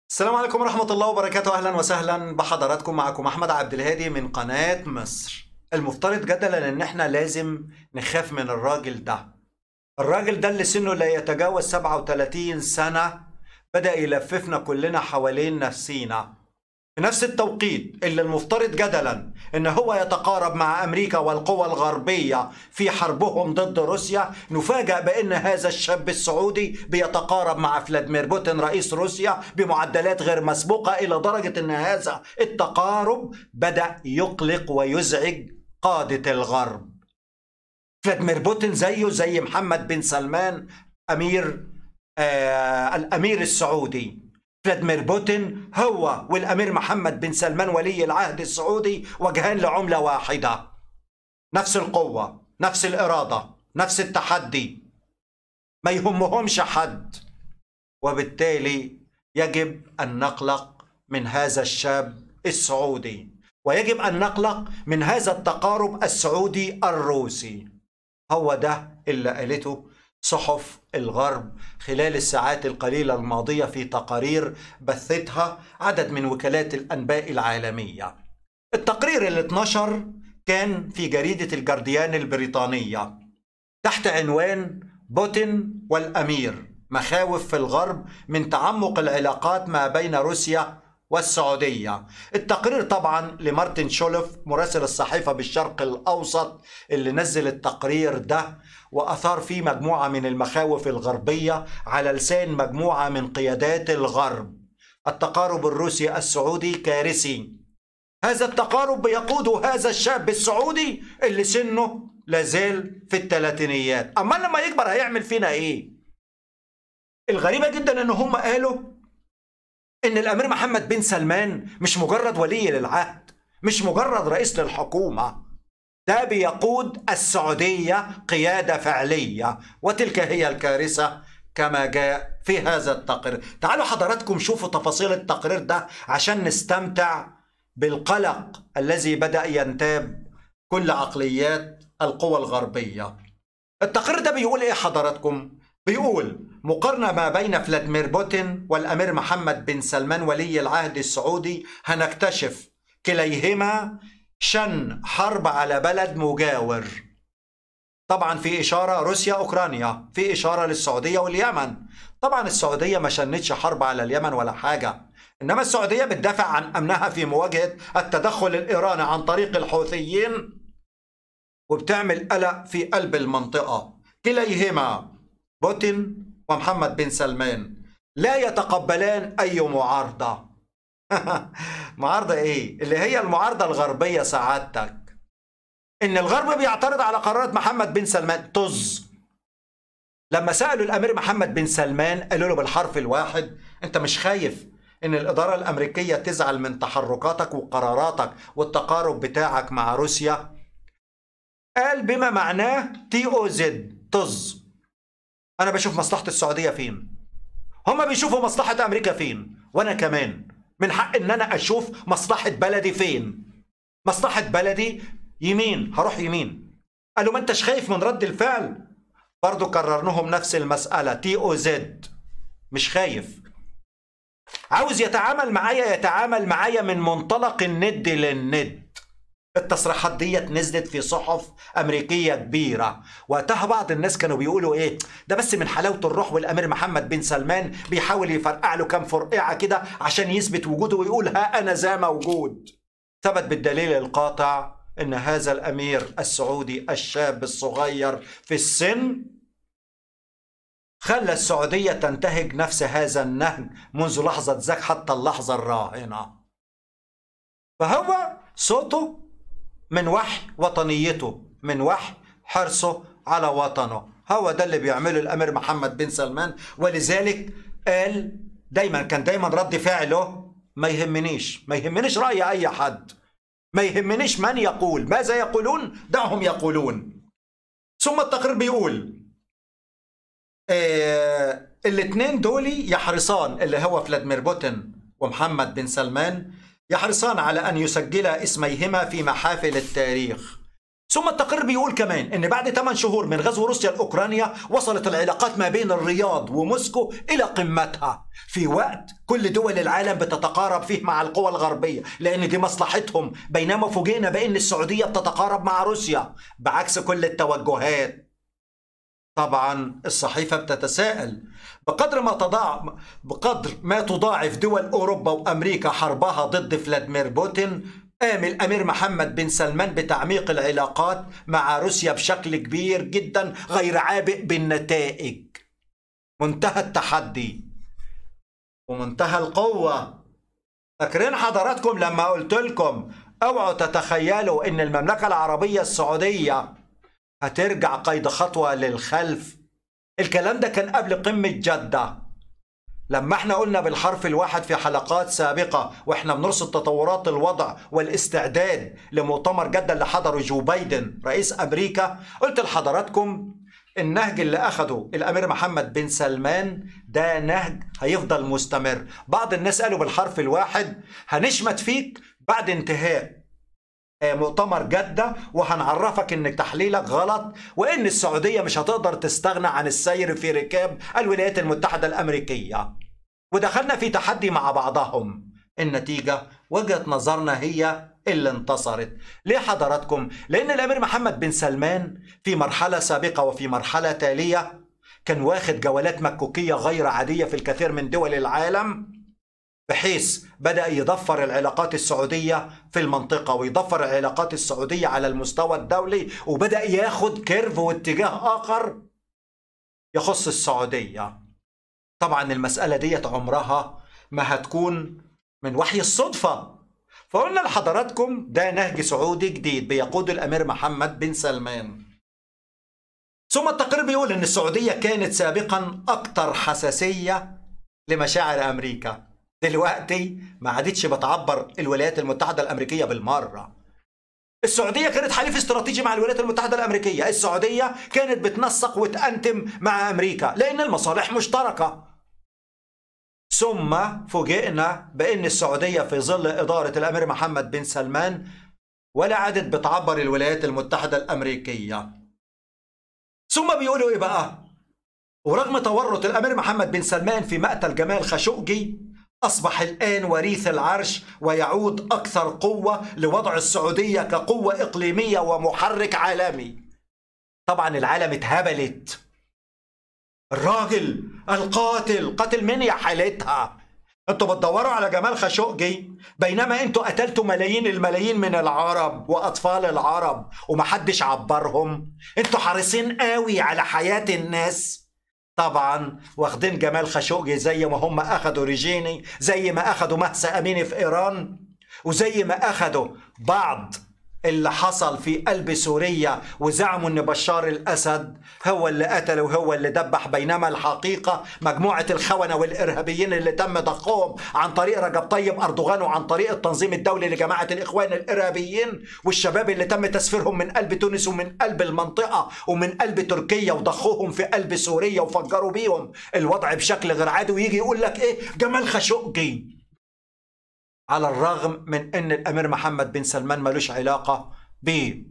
السلام عليكم ورحمة الله وبركاته أهلا وسهلا بحضراتكم معكم أحمد عبد الهادي من قناة مصر المفترض جدلا إن إحنا لازم نخاف من الراجل ده الراجل ده اللي سنه لا يتجاوز 37 سنة بدأ يلففنا كلنا حوالين نفسينا في نفس التوقيت اللي المفترض جدلا ان هو يتقارب مع امريكا والقوى الغربيه في حربهم ضد روسيا نفاجأ بان هذا الشاب السعودي بيتقارب مع فلاديمير بوتين رئيس روسيا بمعدلات غير مسبوقه الى درجه ان هذا التقارب بدأ يقلق ويزعج قاده الغرب فلاديمير بوتين زيه زي محمد بن سلمان امير آه الامير السعودي فلاديمير بوتين هو والامير محمد بن سلمان ولي العهد السعودي وجهان لعمله واحده نفس القوه نفس الاراده نفس التحدي ما يهمهمش حد وبالتالي يجب ان نقلق من هذا الشاب السعودي ويجب ان نقلق من هذا التقارب السعودي الروسي هو ده اللي قالته صحف الغرب خلال الساعات القليلة الماضية في تقارير بثتها عدد من وكالات الأنباء العالمية التقرير اللي اتنشر كان في جريدة الجارديان البريطانية تحت عنوان بوتين والأمير مخاوف في الغرب من تعمق العلاقات ما بين روسيا والسعودية التقرير طبعا لمارتن شولف مراسل الصحيفة بالشرق الأوسط اللي نزل التقرير ده وأثار فيه مجموعة من المخاوف الغربية على لسان مجموعة من قيادات الغرب التقارب الروسي السعودي كارثي هذا التقارب بيقوده هذا الشاب السعودي اللي سنه لازال في الثلاثينيات أما لما يكبر هيعمل فينا إيه الغريبة جدا إن هم قالوا ان الامير محمد بن سلمان مش مجرد ولي للعهد مش مجرد رئيس للحكومه ده بيقود السعوديه قياده فعليه وتلك هي الكارثه كما جاء في هذا التقرير تعالوا حضراتكم شوفوا تفاصيل التقرير ده عشان نستمتع بالقلق الذي بدا ينتاب كل عقليات القوى الغربيه التقرير ده بيقول ايه حضراتكم بيقول مقارنة ما بين فلاديمير بوتين والأمير محمد بن سلمان ولي العهد السعودي هنكتشف كليهما شن حرب على بلد مجاور طبعا في إشارة روسيا أوكرانيا في إشارة للسعودية واليمن طبعا السعودية ما شنتش حرب على اليمن ولا حاجة إنما السعودية بتدافع عن أمنها في مواجهة التدخل الإيراني عن طريق الحوثيين وبتعمل قلق في قلب المنطقة كليهما بوتين ومحمد بن سلمان لا يتقبلان أي معارضة معارضة إيه؟ اللي هي المعارضة الغربية سعادتك إن الغرب بيعترض على قرارات محمد بن سلمان طز لما سألوا الأمير محمد بن سلمان قالوا له بالحرف الواحد أنت مش خايف إن الإدارة الأمريكية تزعل من تحركاتك وقراراتك والتقارب بتاعك مع روسيا قال بما معناه تي او زد طز انا بشوف مصلحه السعوديه فين هما بيشوفوا مصلحه امريكا فين وانا كمان من حق ان انا اشوف مصلحه بلدي فين مصلحه بلدي يمين هروح يمين قالوا ما انتش خايف من رد الفعل برضو كررناهم نفس المسألة تي او زد مش خايف عاوز يتعامل معايا يتعامل معايا من منطلق الند للند التصريحات ديت نزلت في صحف امريكيه كبيره وقتها بعض الناس كانوا بيقولوا ايه ده بس من حلاوه الروح والامير محمد بن سلمان بيحاول يفرقع له كام فرقعه كده عشان يثبت وجوده ويقول ها انا ذا موجود ثبت بالدليل القاطع ان هذا الامير السعودي الشاب الصغير في السن خلى السعوديه تنتهج نفس هذا النهج منذ لحظه ذاك حتى اللحظه الراهنه فهو صوته من وحي وطنيته من وحي حرصه على وطنه هو ده اللي بيعمله الامير محمد بن سلمان ولذلك قال دايما كان دايما رد فعله ما يهمنيش ما يهمنيش راي اي حد ما يهمنيش من يقول ماذا يقولون دعهم يقولون ثم التقرير بيقول آه الاثنين دول يحرصان اللي هو فلاديمير بوتين ومحمد بن سلمان يحرصان على أن يسجلا اسميهما في محافل التاريخ ثم التقرير بيقول كمان ان بعد 8 شهور من غزو روسيا لاوكرانيا وصلت العلاقات ما بين الرياض وموسكو الى قمتها في وقت كل دول العالم بتتقارب فيه مع القوى الغربيه لان دي مصلحتهم بينما فوجئنا بان السعوديه بتتقارب مع روسيا بعكس كل التوجهات طبعا الصحيفه بتتساءل بقدر ما تضاع بقدر ما تضاعف دول اوروبا وامريكا حربها ضد فلاديمير بوتين قام الامير محمد بن سلمان بتعميق العلاقات مع روسيا بشكل كبير جدا غير عابئ بالنتائج منتهى التحدي ومنتهى القوه فاكرين حضراتكم لما قلت لكم اوعوا تتخيلوا ان المملكه العربيه السعوديه هترجع قيد خطوه للخلف الكلام ده كان قبل قمه جده لما احنا قلنا بالحرف الواحد في حلقات سابقة واحنا بنرصد تطورات الوضع والاستعداد لمؤتمر جدة اللي حضره جو بايدن رئيس امريكا قلت لحضراتكم النهج اللي اخده الامير محمد بن سلمان ده نهج هيفضل مستمر بعض الناس قالوا بالحرف الواحد هنشمت فيك بعد انتهاء مؤتمر جدة وهنعرفك ان تحليلك غلط وان السعودية مش هتقدر تستغنى عن السير في ركاب الولايات المتحدة الامريكية ودخلنا في تحدي مع بعضهم النتيجة وجهة نظرنا هي اللي انتصرت ليه حضراتكم؟ لأن الأمير محمد بن سلمان في مرحلة سابقة وفي مرحلة تالية كان واخد جولات مكوكية غير عادية في الكثير من دول العالم بحيث بدأ يضفر العلاقات السعودية في المنطقة ويضفر العلاقات السعودية على المستوى الدولي وبدأ ياخد كيرف واتجاه آخر يخص السعودية طبعا المسألة ديت عمرها ما هتكون من وحي الصدفة فقلنا لحضراتكم ده نهج سعودي جديد بيقود الأمير محمد بن سلمان ثم التقرير بيقول ان السعودية كانت سابقا أكثر حساسية لمشاعر أمريكا دلوقتي ما عادتش بتعبر الولايات المتحدة الأمريكية بالمرة السعودية كانت حليف استراتيجي مع الولايات المتحدة الأمريكية السعودية كانت بتنسق وتأنتم مع أمريكا لأن المصالح مشتركة ثم فوجئنا بأن السعودية في ظل إدارة الأمير محمد بن سلمان ولا عادت بتعبر الولايات المتحدة الأمريكية ثم بيقولوا إيه بقى ورغم تورط الأمير محمد بن سلمان في مقتل جمال خاشقجي أصبح الآن وريث العرش ويعود أكثر قوة لوضع السعودية كقوة إقليمية ومحرك عالمي طبعا العالم اتهبلت الراجل القاتل قاتل من يا حالتها انتوا بتدوروا على جمال خاشقجي بينما انتوا قتلتوا ملايين الملايين من العرب واطفال العرب ومحدش عبرهم انتوا حريصين قوي على حياة الناس طبعا واخدين جمال خاشقجي زي ما هم اخدوا ريجيني زي ما اخدوا مهسا اميني في ايران وزي ما اخدوا بعض اللي حصل في قلب سوريا وزعموا ان بشار الاسد هو اللي قتل وهو اللي دبح بينما الحقيقه مجموعه الخونه والارهابيين اللي تم ضخهم عن طريق رجب طيب اردوغان وعن طريق التنظيم الدولي لجماعه الاخوان الارهابيين والشباب اللي تم تسفيرهم من قلب تونس ومن قلب المنطقه ومن قلب تركيا وضخوهم في قلب سوريا وفجروا بيهم الوضع بشكل غير عادي ويجي يقول لك ايه جمال خاشقجي على الرغم من ان الامير محمد بن سلمان ملوش علاقه بيه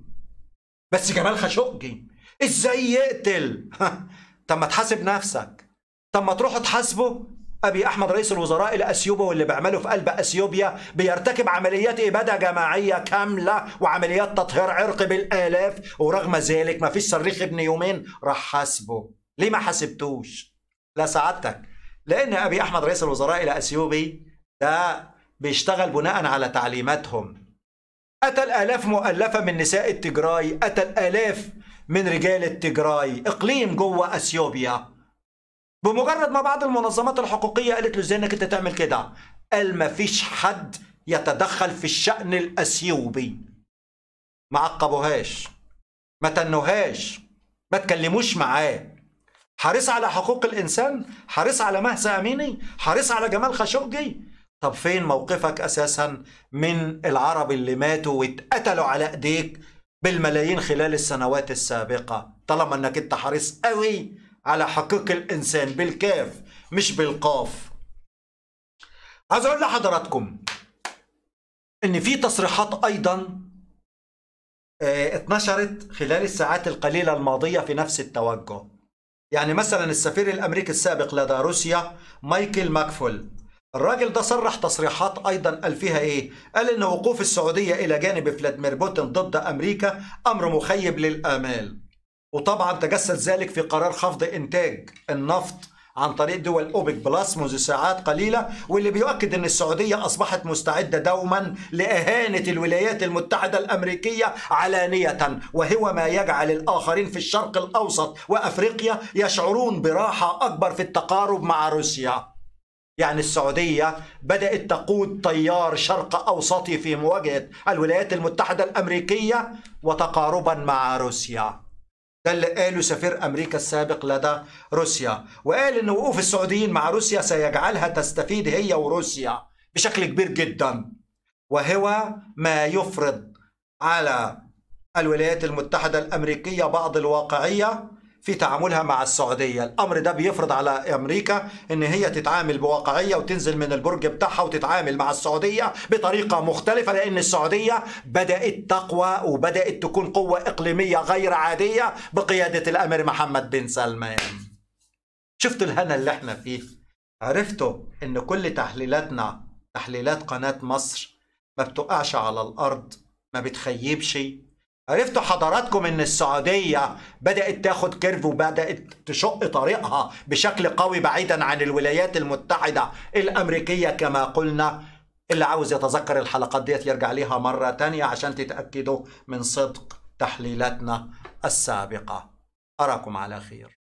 بس جمال خاشقجي ازاي يقتل طب ما تحاسب نفسك طب ما تروحوا تحاسبوا ابي احمد رئيس الوزراء الى اثيوبيا واللي بيعمله في قلب اثيوبيا بيرتكب عمليات اباده جماعيه كامله وعمليات تطهير عرقي بالالاف ورغم ذلك ما فيش صريخ ابن يومين راح حاسبه ليه ما حاسبتوش لا سعادتك لان ابي احمد رئيس الوزراء الى اثيوبي ده بيشتغل بناء على تعليماتهم قتل آلاف مؤلفة من نساء التجراي قتل آلاف من رجال التجراي إقليم جوه أثيوبيا بمجرد ما بعض المنظمات الحقوقية قالت له ازاي انك انت تعمل كده قال ما فيش حد يتدخل في الشأن الأثيوبي ما عقبوهاش ما تنوهاش ما تكلموش معاه حريص على حقوق الإنسان حريص على مهسا أميني حريص على جمال خاشقجي طب فين موقفك اساسا من العرب اللي ماتوا واتقتلوا على ايديك بالملايين خلال السنوات السابقه طالما انك انت حريص قوي على حقوق الانسان بالكاف مش بالقاف عايز اقول لحضراتكم ان في تصريحات ايضا آه، اتنشرت خلال الساعات القليلة الماضية في نفس التوجه يعني مثلا السفير الأمريكي السابق لدى روسيا مايكل ماكفول الراجل ده صرح تصريحات ايضا قال فيها ايه؟ قال ان وقوف السعوديه الى جانب فلاديمير بوتين ضد امريكا امر مخيب للامال. وطبعا تجسد ذلك في قرار خفض انتاج النفط عن طريق دول اوبك بلس منذ ساعات قليله واللي بيؤكد ان السعوديه اصبحت مستعده دوما لاهانه الولايات المتحده الامريكيه علانيه وهو ما يجعل الاخرين في الشرق الاوسط وافريقيا يشعرون براحه اكبر في التقارب مع روسيا. يعني السعودية بدأت تقود تيار شرق أوسطي في مواجهة الولايات المتحدة الأمريكية وتقاربا مع روسيا ده اللي قاله سفير أمريكا السابق لدى روسيا وقال أن وقوف السعوديين مع روسيا سيجعلها تستفيد هي وروسيا بشكل كبير جدا وهو ما يفرض على الولايات المتحدة الأمريكية بعض الواقعية في تعاملها مع السعودية الأمر ده بيفرض على أمريكا أن هي تتعامل بواقعية وتنزل من البرج بتاعها وتتعامل مع السعودية بطريقة مختلفة لأن السعودية بدأت تقوى وبدأت تكون قوة إقليمية غير عادية بقيادة الأمير محمد بن سلمان شفتوا الهنا اللي احنا فيه عرفتوا أن كل تحليلاتنا تحليلات قناة مصر ما بتقعش على الأرض ما بتخيبش عرفتوا حضراتكم ان السعودية بدأت تاخد كيرف وبدأت تشق طريقها بشكل قوي بعيدا عن الولايات المتحدة الأمريكية كما قلنا اللي عاوز يتذكر الحلقات ديت يرجع ليها مرة تانية عشان تتأكدوا من صدق تحليلاتنا السابقة أراكم على خير